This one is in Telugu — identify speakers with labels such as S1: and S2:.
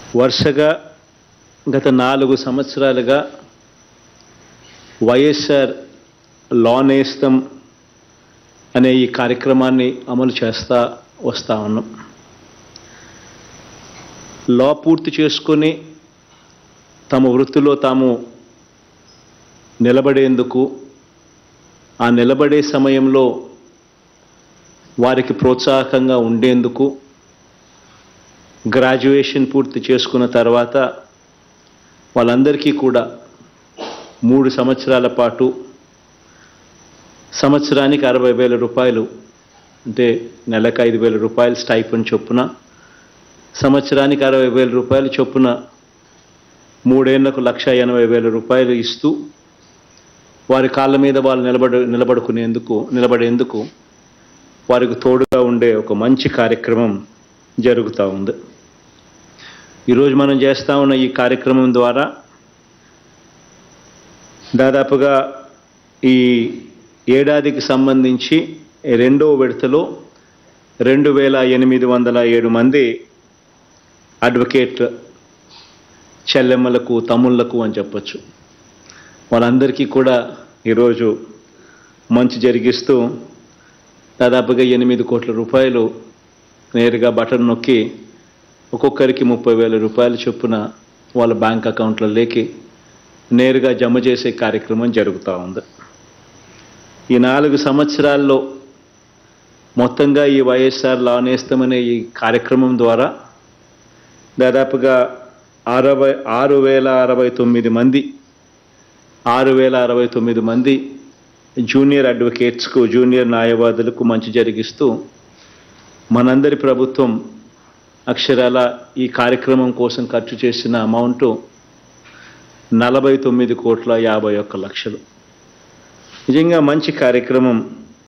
S1: వరుసగా గత నాలుగు సంవత్సరాలుగా వైఎస్ఆర్ లా నేస్తం అనే ఈ కార్యక్రమాన్ని అమలు చేస్తా వస్తా ఉన్నాం లా పూర్తి చేసుకొని తమ వృత్తిలో తాము నిలబడేందుకు ఆ నిలబడే సమయంలో వారికి ప్రోత్సాహకంగా ఉండేందుకు గ్రాడ్యుయేషన్ పూర్తి చేసుకున్న తర్వాత వాళ్ళందరికీ కూడా మూడు సంవత్సరాల పాటు సంవత్సరానికి అరవై వేల రూపాయలు అంటే నెలకు ఐదు వేల రూపాయలు స్టైఫండ్ చొప్పున సంవత్సరానికి అరవై వేల రూపాయలు చొప్పున మూడేళ్లకు లక్ష ఎనభై వేల రూపాయలు ఇస్తూ వారి కాళ్ళ మీద వాళ్ళు నిలబడ నిలబడుకునేందుకు నిలబడేందుకు వారికి తోడుగా ఉండే ఒక మంచి కార్యక్రమం జరుగుతూ ఉంది ఈరోజు మనం చేస్తూ ఉన్న ఈ కార్యక్రమం ద్వారా దాదాపుగా ఈ ఏడాదికి సంబంధించి రెండో విడతలో రెండు వేల ఎనిమిది వందల ఏడు మంది అడ్వకేట్ చెల్లెమ్మలకు తమ్ముళ్లకు అని చెప్పొచ్చు వాళ్ళందరికీ కూడా ఈరోజు మంచి జరిగిస్తూ దాదాపుగా ఎనిమిది కోట్ల రూపాయలు నేరుగా బటన్ నొక్కి ఒక్కొక్కరికి ముప్పై వేల రూపాయలు చొప్పున వాళ్ళ బ్యాంక్ అకౌంట్లలోకి నేరుగా జమ చేసే కార్యక్రమం జరుగుతూ ఉంది ఈ నాలుగు సంవత్సరాల్లో మొత్తంగా ఈ వైఎస్ఆర్ లా నేస్తమనే ఈ కార్యక్రమం ద్వారా దాదాపుగా అరవై ఆరు వేల అరవై తొమ్మిది మంది ఆరు వేల అరవై తొమ్మిది మంది జూనియర్ అడ్వకేట్స్కు జూనియర్ న్యాయవాదులకు మంచి జరిగిస్తూ మనందరి ప్రభుత్వం అక్షరాల ఈ కార్యక్రమం కోసం ఖర్చు చేసిన అమౌంట్ నలభై తొమ్మిది కోట్ల యాభై ఒక్క లక్షలు నిజంగా మంచి కార్యక్రమం